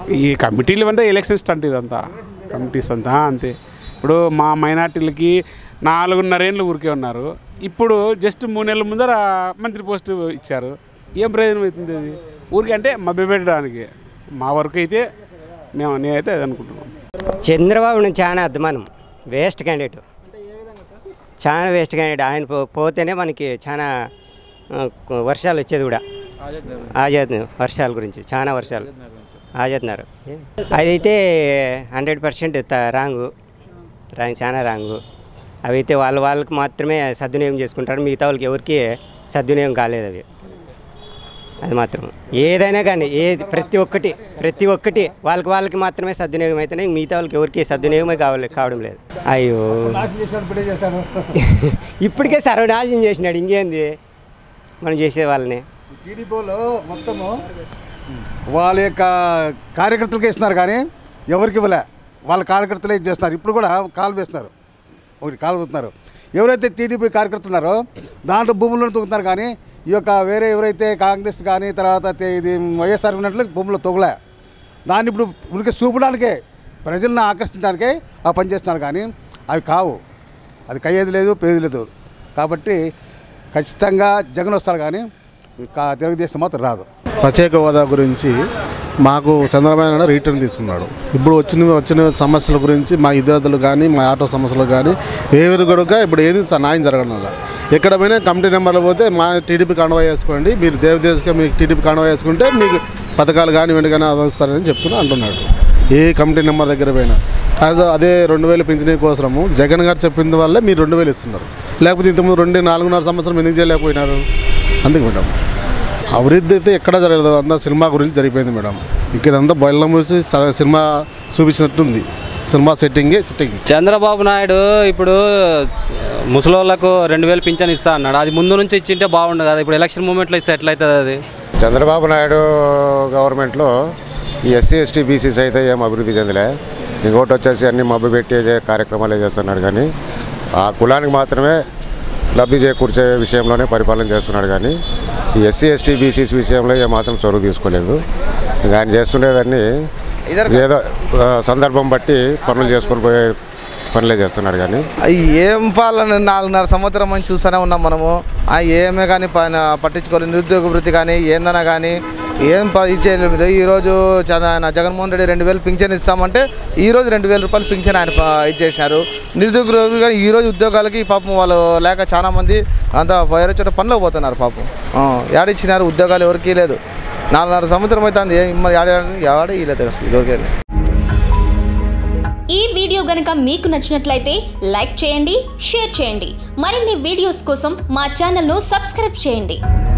ఈ కమిటీలు అంటే ఎలక్షన్ స్టంట్ ఇదంతా కమిటీస్ అంతా అంతే ఇప్పుడు మా మైనార్టీలకి నాలుగున్నరేళ్ళు ఊరికే ఉన్నారు ఇప్పుడు జస్ట్ మూడు నెలల ముందర మంత్రి పోస్ట్ ఇచ్చారు ఏం ప్రయోజనం అవుతుంది అది ఊరికి అంటే మభ్యపెట్టడానికి మా వరకు అయితే మేము నేనైతే అది అనుకుంటున్నాం చంద్రబాబు నుంచి చాలా అద్మానం వేస్ట్ క్యాండిడేట్ చాలా వేస్ట్ క్యాండిడేట్ ఆయన పో- పోతేనే మనకి చాలా ఆ, వర్షాలు వచ్చేది కూడా ఆజాద్ వర్షాల గురించి చాలా వర్షాలు ఆజాద్నారు అదైతే హండ్రెడ్ పర్సెంట్ రాంగు రాంగ్ చాలా రాంగు అవైతే వాళ్ళ వాళ్ళకి మాత్రమే సద్వినియోగం చేసుకుంటారు మిగతా వాళ్ళకి ఎవరికి సద్వినియోగం కాలేదు అవి అది మాత్రం ఏదైనా కానీ ఏది ప్రతి ఒక్కటి ప్రతి ఒక్కటి వాళ్ళకి వాళ్ళకి మాత్రమే సద్వినియోగం అయితేనే మిగతా వాళ్ళకి ఎవరికి సద్వినియోగమే కావాలి కావడం లేదు అయ్యో ఇప్పటికే సర్వనాశనం చేసినాడు ఇంకేంది మనం చేసే వాళ్ళని టీడీపీలో మొత్తము వాళ్ళ యొక్క కార్యకర్తలకే ఇస్తున్నారు కానీ ఎవరికి ఇవ్వలే వాళ్ళ కార్యకర్తలే ఇది చేస్తున్నారు ఇప్పుడు కూడా కాలు వేస్తున్నారు ఒకటి కాలు వేస్తున్నారు ఎవరైతే టీడీపీ కార్యకర్తలు ఉన్నారో దాంట్లో భూములను తొక్కుతున్నారు కానీ ఈ యొక్క వేరే ఎవరైతే కాంగ్రెస్ కానీ తర్వాత తే- ఇది వైఎస్ఆర్ ఉన్నట్లు భూములు తొగలే దాన్ని ఇప్పుడు ఉనికి చూపడానికే ప్రజలను ఆకర్షించడానికే ఆ పని చేస్తున్నారు కానీ అవి కావు అది కయ్యేది లేదు పేది లేదు కాబట్టి ఖచ్చితంగా జగన్ వస్తారు కానీ కా- తెలుగుదేశం మాత్రం రాదు ప్రత్యేక హోదా గురించి మాకు చంద్రబాబు నాయుడు రిటర్న్ తీసుకున్నాడు ఇప్పుడు వచ్చిన వచ్చిన సమస్యల గురించి మా విద్యార్థులు కానీ మా ఆటో సమస్యలు కానీ ఏవి కూడా ఇప్పుడు ఏది స- న్యాయం జరగడం వల్ల ఎక్కడ పోయినా కమిటీ నెంబర్లు పోతే మా టీడీపీ కాండవా వేసుకోండి మీరు దేవదేశగా మీకు టీడీపీ కాండవా వేసుకుంటే మీకు పథకాలు కానీ వెంటనే అందిస్తారని చెప్తున్నా అంటున్నాడు ఏ కమిటీ నెంబర్ దగ్గర పోయినా అదే అదే రెండు వేలు పెంచిన కోసము జగన్ గారు చెప్పిన వల్లే మీరు రెండు వేలు ఇస్తున్నారు లేకపోతే ఇంతకుముందు రెండు నాలుగున్నర సంవత్సరం ఎందుకు చేయలేకపోయినారు అందుకు మేడం అభివృద్ధి అయితే ఎక్కడ జరగదు అంతా సినిమా గురించి జరిగిపోయింది మేడం ఇక ఇదంతా బయట మూసి స- సినిమా చూపించినట్టుంది సినిమా సెట్టింగే సెట్టింగ్ చంద్రబాబు నాయుడు ఇప్పుడు ముసలోళ్ళకు రెండు వేలు పింఛన్ ఇస్తా అన్నాడు అది ముందు నుంచి ఇచ్చింటే బాగుండు కదా ఇప్పుడు ఎలక్షన్ మూమెంట్లో ఇస్తే ఎట్లయితుంది అది చంద్రబాబు నాయుడు గవర్నమెంట్లో ఈ ఎస్సీ ఎస్టీ బీసీస్ అయితే ఏం అభివృద్ధి చెందలే ఇంకోటి వచ్చేసి అన్ని మబ్బు పెట్టే కార్యక్రమాలే చేస్తున్నాడు కానీ ఆ కులానికి మాత్రమే లబ్ధి చేకూర్చే విషయంలోనే పరిపాలన చేస్తున్నాడు కానీ ఈ ఎస్సీ ఎస్టీ బీసీస్ విషయంలో ఏమాత్రం చొరవ తీసుకోలేదు ఇంకా ఆయన చేస్తుండేదాన్ని ఏదో ఆ, సందర్భం బట్టి పనులు చేసుకొని పోయే పనులే చేస్తున్నాడు కానీ అయ్ ఏం పాలన నాలుగున్నర సంవత్సరం అని చూస్తూనే ఉన్నాం మనము ఆ ఏమే కానీ పైన పట్టించుకోలేదు నిరుద్యోగ వృత్తి కానీ ఏందన్నా కానీ ఏం ప- ఇచ్చేయలేదు ఈరోజు చ- ఆయన జగన్మోహన్ రెడ్డి రెండు వేలు పింఛన్ ఇస్తామంటే ఈ రోజు రెండు వేల రూపాయలు పింఛన్ ఆయన ప- ఇచ్చేసినారు నిరుద్యోగ వృత్తి కానీ ఈ రోజు ఉద్యోగాలకి పాపం వాళ్ళు లేక చాలా మంది అంత వేరే చోట పనిలో పోతున్నారు పాపం ఆ, ఏడిచ్చినారు ఉద్యోగాలు ఎవరికి లేదు నాలుగున్నర సంవత్సరం అవుతుంది ఏం మరి ఏడ ఏడ ఇవ్వలేదు అసలు ఎవరికి ఈ వీడియో గనుక మీకు నచ్చినట్లయితే లైక్ చేయండి షేర్ చేయండి మరిన్ని వీడియోస్ కోసం మా ఛానల్ను సబ్స్క్రైబ్ చేయండి